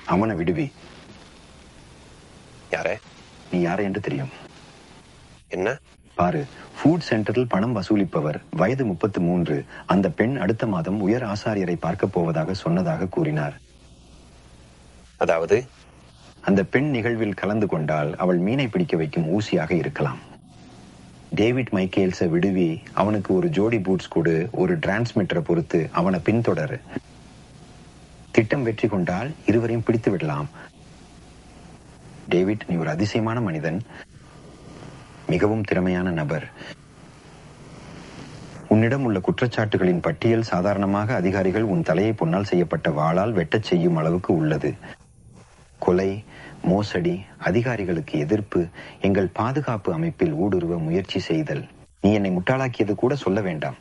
அவனை விடுவி யாரே நீ யாரை என்று தெரியும் என்ன பாரு ஃபுட் சென்டரில் பணம் வசூலிப்பவர் வயது முப்பத்து மூன்று அந்த பெண் அடுத்த மாதம் உயர் ஆசாரியரை பார்க்க போவதாக சொன்னதாக கூறினார் அதாவது அந்த பெண் நிகழ்வில் கலந்து கொண்டால் அவள் மீனை பிடிக்க வைக்கும் ஊசியாக இருக்கலாம் டேவிட் மைக்கேல்ஸை விடுவி அவனுக்கு ஒரு ஜோடி பூட்ஸ் கொடு ஒரு டிரான்ஸ்மிட்டரை பொறுத்து அவனை பின்தொடரு திட்டம் வெற்றி கொண்டால் இருவரையும் பிடித்து விடலாம் டேவிட் நீ ஒரு அதிசயமான மனிதன் மிகவும் திறமையான நபர் உன்னிடம் உள்ள குற்றச்சாட்டுகளின் பட்டியல் சாதாரணமாக அதிகாரிகள் உன் தலையை பொன்னால் செய்யப்பட்ட வாளால் வெட்டச் செய்யும் அளவுக்கு உள்ளது கொலை மோசடி அதிகாரிகளுக்கு எதிர்ப்பு எங்கள் பாதுகாப்பு அமைப்பில் ஊடுருவ முயற்சி செய்தல் நீ என்னை முட்டாளாக்கியது கூட சொல்ல வேண்டாம்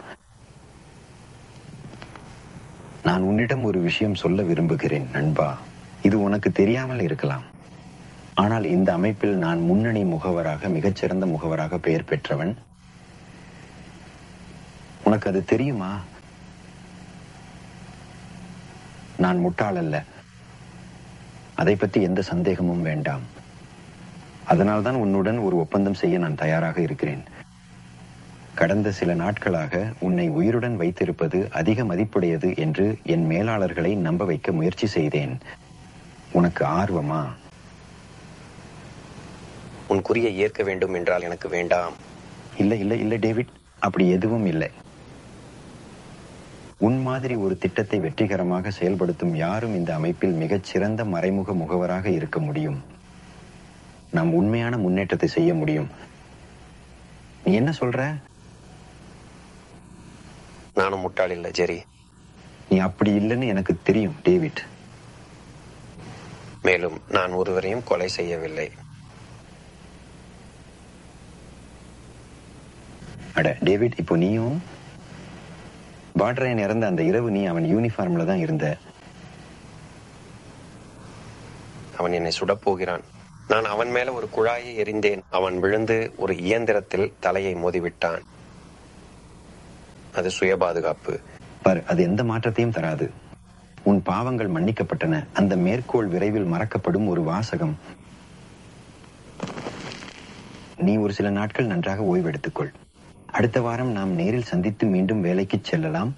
நான் உன்னிடம் ஒரு விஷயம் சொல்ல விரும்புகிறேன் நண்பா இது உனக்கு தெரியாமல் இருக்கலாம் ஆனால் இந்த அமைப்பில் நான் முன்னணி முகவராக மிகச்சிறந்த முகவராக பெயர் பெற்றவன் உனக்கு அது தெரியுமா நான் முட்டாள் அல்ல அதை பற்றி எந்த சந்தேகமும் வேண்டாம் அதனால்தான் உன்னுடன் ஒரு ஒப்பந்தம் செய்ய நான் தயாராக இருக்கிறேன் கடந்த சில நாட்களாக உன்னை உயிருடன் வைத்திருப்பது அதிக மதிப்புடையது என்று என் மேலாளர்களை நம்ப வைக்க முயற்சி செய்தேன் உனக்கு ஆர்வமா உன் குறியை ஏற்க வேண்டும் என்றால் எனக்கு வேண்டாம் இல்லை இல்லை இல்லை டேவிட் அப்படி எதுவும் இல்லை உன் மாதிரி ஒரு திட்டத்தை வெற்றிகரமாக செயல்படுத்தும் யாரும் இந்த அமைப்பில் மிகச் சிறந்த மறைமுக முகவராக இருக்க முடியும் நாம் உண்மையான முன்னேற்றத்தை செய்ய முடியும் நீ என்ன சொல்ற நானும் முட்டாள் இல்லை ஜெரி நீ அப்படி இல்லைன்னு எனக்கு தெரியும் டேவிட் மேலும் நான் ஒருவரையும் கொலை செய்யவில்லை அட டேவிட் இப்போ நீயும் பாட்ரையன் இறந்த அந்த இரவு நீ அவன் யூனிஃபார்ம்ல தான் இருந்த அவன் என்னை சுடப் போகிறான் நான் அவன் மேல ஒரு குழாயை எறிந்தேன் அவன் விழுந்து ஒரு இயந்திரத்தில் தலையை மோதிவிட்டான் அது சுய பாதுகாப்பு பார் அது எந்த மாற்றத்தையும் தராது உன் பாவங்கள் மன்னிக்கப்பட்டன அந்த மேற்கோள் விரைவில் மறக்கப்படும் ஒரு வாசகம் நீ ஒரு சில நாட்கள் நன்றாக ஓய்வெடுத்துக்கொள் அடுத்த வாரம் நாம் நேரில் சந்தித்து மீண்டும் வேலைக்கு செல்லலாம்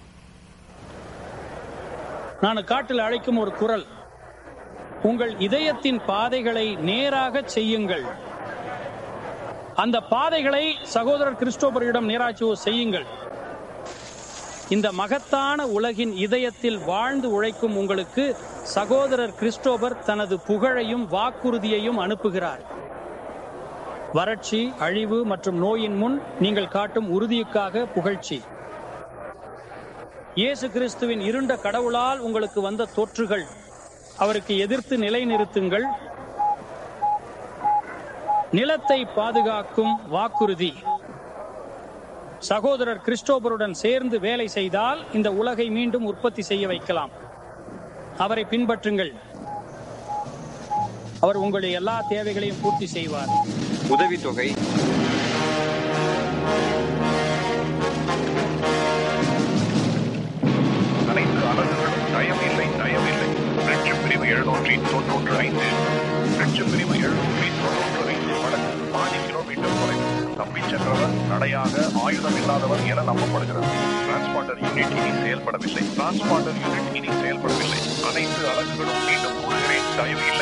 நான் காட்டில் அழைக்கும் ஒரு குரல் உங்கள் இதயத்தின் பாதைகளை நேராக செய்யுங்கள் அந்த பாதைகளை சகோதரர் கிறிஸ்டோபரிடம் நேராச்சுவோ செய்யுங்கள் இந்த மகத்தான உலகின் இதயத்தில் வாழ்ந்து உழைக்கும் உங்களுக்கு சகோதரர் கிறிஸ்டோபர் தனது புகழையும் வாக்குறுதியையும் அனுப்புகிறார் வறட்சி அழிவு மற்றும் நோயின் முன் நீங்கள் காட்டும் உறுதியுக்காக புகழ்ச்சி இயேசு கிறிஸ்துவின் இருண்ட கடவுளால் உங்களுக்கு வந்த தொற்றுகள் அவருக்கு எதிர்த்து நிலைநிறுத்துங்கள் நிலத்தை பாதுகாக்கும் வாக்குறுதி சகோதரர் கிறிஸ்டோபருடன் சேர்ந்து வேலை செய்தால் இந்த உலகை மீண்டும் உற்பத்தி செய்ய வைக்கலாம் அவரை பின்பற்றுங்கள் அவர் உங்களுடைய எல்லா தேவைகளையும் பூர்த்தி செய்வார் உதவித்தொகை அனைத்து அலகுகளும் தயமில்லை தயமில்லை பிரெஞ்சு பிரிவு எழுநூற்றி தொன்னூற்று ஐந்து பிரெஞ்சு பிரிவு எழுநூற்றி தொன்னூற்று ஐந்து வடக்கு பாதி கிலோமீட்டர் தொலைவு தப்பிச் சென்றவர் நடையாக ஆயுதம் இல்லாதவர் என நம்பப்படுகிறது டிரான்ஸ்பாண்டர் யூனிட் இனி செயல்படவில்லை டிரான்ஸ்பாண்டர் யூனிட் இனி செயல்படவில்லை அனைத்து அலகுகளும் மீண்டும் கூறுகிறேன் தயவு இல்லை